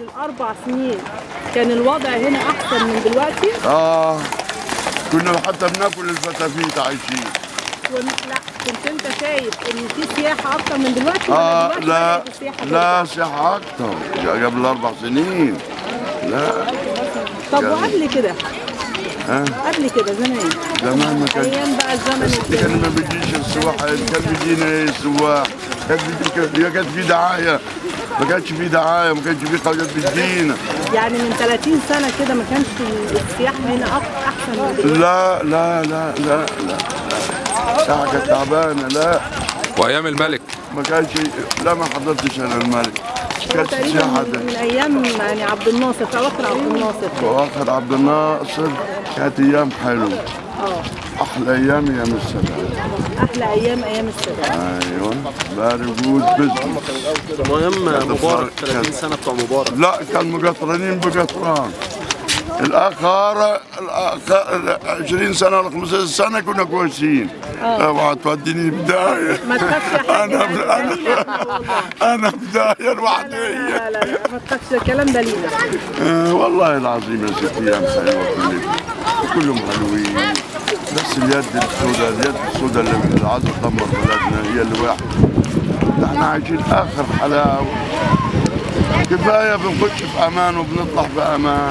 الاربع سنين كان الوضع هنا احسن من دلوقتي اه كنا حتى بناكل الفتافيت عايشين ون- لا كنت انت شايف ان في سياحه اكتر من دلوقتي ولا اه دلوقتي لا بدأت السياحة لا سياحة أكتر قبل أربع سنين لا طب وقبل كده ها قبل كده زمان زمان ما كان ايام بقى الزمن كان الجميل ما بيجيش السواح كان بيجينا سواح كانت بيجي- ما كانش في دعاية ما كانش في دعاية ما كانش في حاجات بتجينا يعني من 30 سنه كده ما كانش السياحه هنا أك- احسن من دلوقتي لا لا لا لا لا ساعة كانت تعبانة لا وايام الملك ما كانش لا ما حضرتش أنا الملك كانت تقريبا السياحة من, ده من ايام يعني عبد الناصر في اواخر عبد الناصر واخر عبد الناصر كانت أيام حلوة اه أحلى أيام أيام السلام احلى ايام ايام السادات ايوه فيري جود بزنس مهم مبارك كان- 30 سنه بتوع مبارك لا كان مقطرنين بقطران الاخر الاخر 20 سنه ولا 15 سنه كنا كويسين اوعى توديني بدايه ما تخافش يا حاج انا يعني دليل إحنا والله. انا انا بدايه لوحدي لا لا لا ما تخافش الكلام ده لينا آه، والله العظيم يا ست ايام حلوه كلهم كلهم حلوين بس اليد السوداء اليد السوداء اللي عايزه تدمر بلدنا هي اللي واحد احنا عايشين اخر حلاوه كفايه بنخش في امان وبنطلع بامان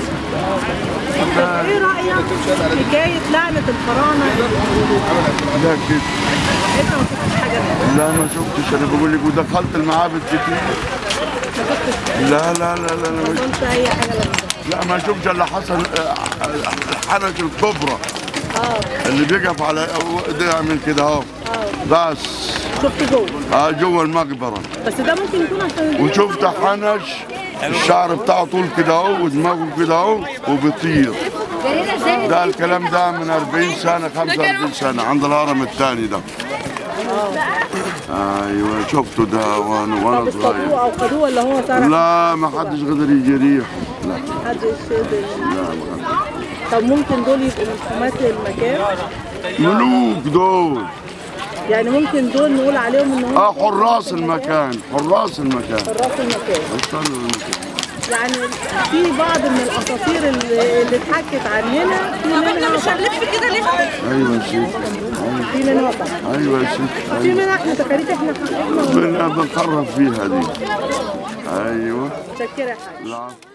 ايه رايك في حكايه لعنه الفراعنه لا كده انت ما شفتش حاجه منها لا ما شفتش انا بقول لك ودخلت المعابد كتير لا لا لا لا, لا, ما قلت اي حاجه لما لا ما شفتش الا حسن آه، الحنك الكبرى اه اللي بيقف على ده يعمل كده اهو بس شفت جوه اه جوه المقبره بس ده ممكن يكون عشان وشفت حنش الشعر بتاعه طول كده اهو ودماغه كده اهو وبيطير ده الكلام ده من 40 سنه 45 سنه عند الهرم الثاني ده ايوه شفته ده وانا وانا طب صغير اصطادوه او خدوه ولا هو سرق لا ما حدش قدر يجريه لا محدش قدر لا ما حدش. طب ممكن دول يبقوا مفهومات للمكان ملوك دول يعني ممكن دول نقول عليهم ان هم اه حراس المكان حراس المكان حراس المكان وصلوا المكان يعني في بعض من الاساطير اللي, اللي اتحكت عننا في منها مش هنلف كده ليه ايوه يا ست في منها طبعا ايوه يا ست في ايوه منها احنا تكاليف احنا حققنا بن- بنقرب فيها دي ايوه متشكره يا حاج لا